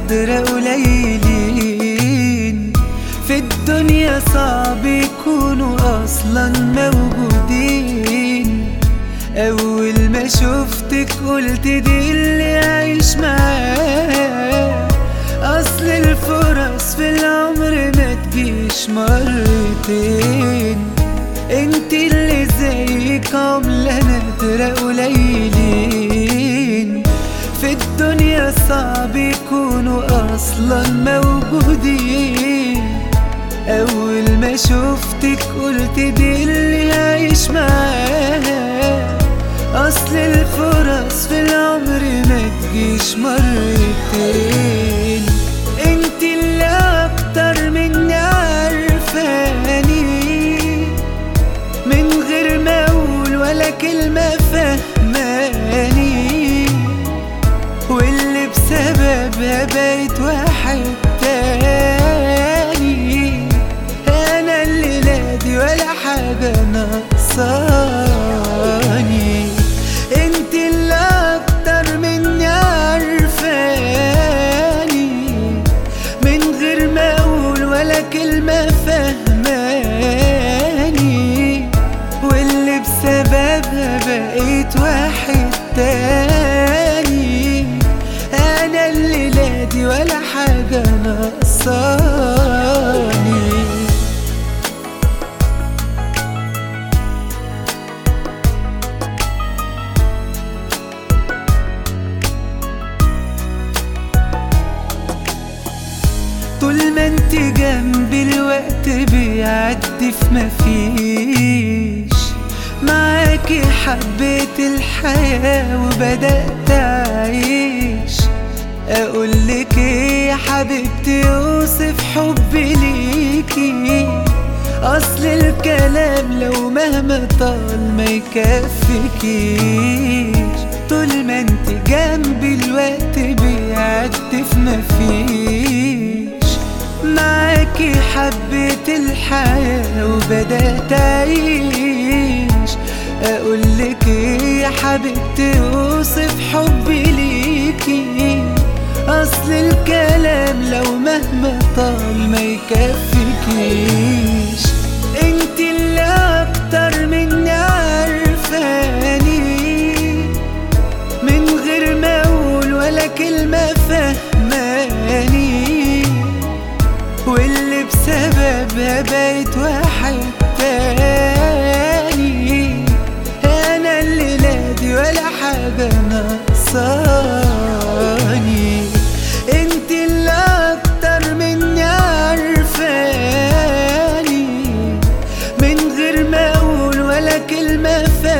نادرة قليلين في الدنيا صعب يكونوا أصلا موجودين أول ما شفتك قلت دي اللي عايش معاه أصل الفرص في العمر ما تجيش مرتين انت اللي زيك عملة نادرة قليلين في الدنيا صعب يكونوا أصلا موجودين أول ما شفتك قلت دي اللي عايش معاها أصل الفرص في العمر ما تجيش مرتين انت اللي أكتر مني عارفاني من غير ما أقول ولا كلمة فهماني واللي بسببها بقيت واحد تاني أنا اللي نادي ولا حاجة ناقصاني انت اللي أكتر مني عارفاني من غير ما أقول ولا كلمة فهماني واللي بسببها بقيت واحد تاني أنا اللي نادي ولا حاجة ناقصاني طول ما انت جنبي الوقت بيعدي في مفيش معاكي حبيت الحياة وبدأت أعيش أقولك ايه يا حبيبتي اوصف حبي ليكي أصل الكلام لو مهما طال ما يكفيكيش طول ما انت جنبي الوقت بيعدي في مفيش معاكي حبيت الحياة وبدأت أعيش أقولك ايه يا حبيبتي اوصف حبي ليكي أصل الكلام لو مهما طال ما يكفيكيش انت اللي أكتر مني عارفاني من غير ما أقول ولا كلمة فهماني واللي بسببها بقيت واحد تاني أنا اللي نادي ولا حاجة ناقصاني انت اللي أكتر مني عارفاني من غير ما أقول ولا كلمة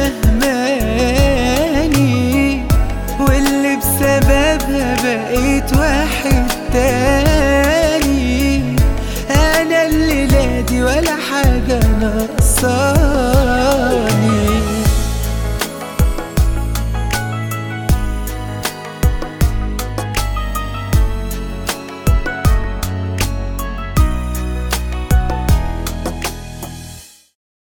فهماني واللي بسببها بقيت واحد تاني أنا اللي نادي ولا حاجة ناقصاني